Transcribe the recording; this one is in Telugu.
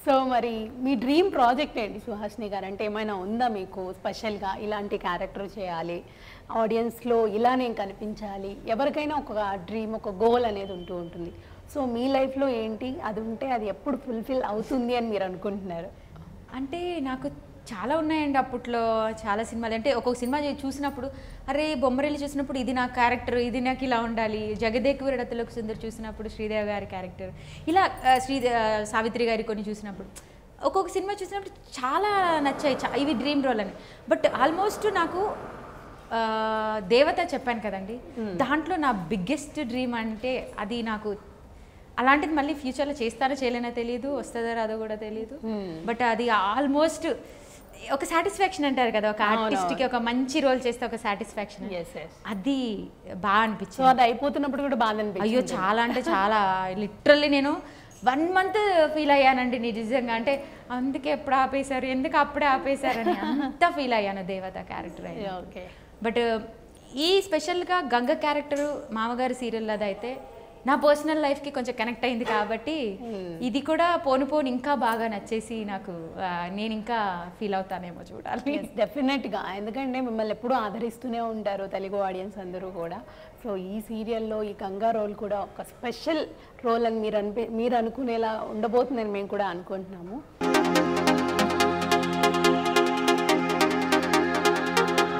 సో మరి మీ డ్రీమ్ ప్రాజెక్ట్ ఏంటి సుహాసిని గారు అంటే ఏమైనా ఉందా మీకు స్పెషల్గా ఇలాంటి క్యారెక్టర్ చేయాలి ఆడియన్స్లో ఇలా నేను కనిపించాలి ఎవరికైనా ఒక డ్రీమ్ ఒక గోల్ అనేది ఉంటూ ఉంటుంది సో మీ లైఫ్లో ఏంటి అది ఉంటే అది ఎప్పుడు ఫుల్ఫిల్ అవుతుంది అని మీరు అనుకుంటున్నారు అంటే నాకు చాలా ఉన్నాయండి అప్పట్లో చాలా సినిమాలు అంటే ఒక్కొక్క సినిమా చూ- చూసినప్పుడు అరే బొమ్మరిల్లు చూసినప్పుడు ఇది నా క్యారెక్టర్ ఇది నాకు ఇలా ఉండాలి జగదేకువరి రతలోకి సుందర్ చూసినప్పుడు శ్రీదేవి గారి క్యారెక్టర్ ఇలా ఆ, శ్రీ ఆ, సావిత్రి గారి కొన్ని చూసినప్పుడు ఒక్కొక్క సినిమా చూసినప్పుడు చాలా నచ్చాయి చా- ఇవి డ్రీమ్ రోల్ అని బట్ ఆల్మోస్ట్ నాకు ఆ, దేవత చెప్పాను కదండి దాంట్లో నా బిగ్గెస్ట్ డ్రీమ్ అంటే అది నాకు అలాంటిది మళ్ళీ ఫ్యూచర్లో చేస్తానో చేయలేనో తెలియదు వస్తుందో రాదో కూడా తెలియదు బట్ అది ఆల్మోస్ట్ ఒక సాటిస్ఫాక్షన్ అంటారు కదా ఒక ఆర్టిస్ట్కి ఒక మంచి రోల్ చేస్తే ఒక సాటిస్ఫాక్షన్ Yes, yes. అది బాగా సో అనిపించింది అది అయిపోతున్నప్పుడు కూడా బాధ అయ్యో అనిపించింది చాలా అంటే చాలా లిటరల్లీ నేను వన్ మంత్ ఫీల్ అయ్యానండి నిజంగా అంటే అందుకే ఎప్పుడు ఆపేశారు ఎందుకు అప్పుడే ఆపేశారని అంత ఫీల్ అయ్యాను దేవత క్యారెక్టర్ అయ్యి ఓకే బట్ ఈ స్పెషల్గా గంగ క్యారెక్టర్ మామగారి సీరియల్ అయితే నా పర్సనల్ లైఫ్కి కొంచెం కనెక్ట్ అయింది కాబట్టి ఇది కూడా పోను పోను ఇంకా బాగా నచ్చేసి నాకు ఆ, నేను ఇంకా ఫీల్ అవుతానేమో చూడాలి డెఫినెట్గా ఎందుకంటే మిమ్మల్ని ఎప్పుడూ ఆదరిస్తూనే ఉంటారు తెలుగు ఆడియన్స్ అందరూ కూడా సో ఈ సీరియల్లో ఈ గంగా రోల్ కూడా ఒక స్పెషల్ రోల్ అని మీరు అనిపి మీరు అనుకునేలా ఉండబోతుందని మేము కూడా అనుకుంటున్నాము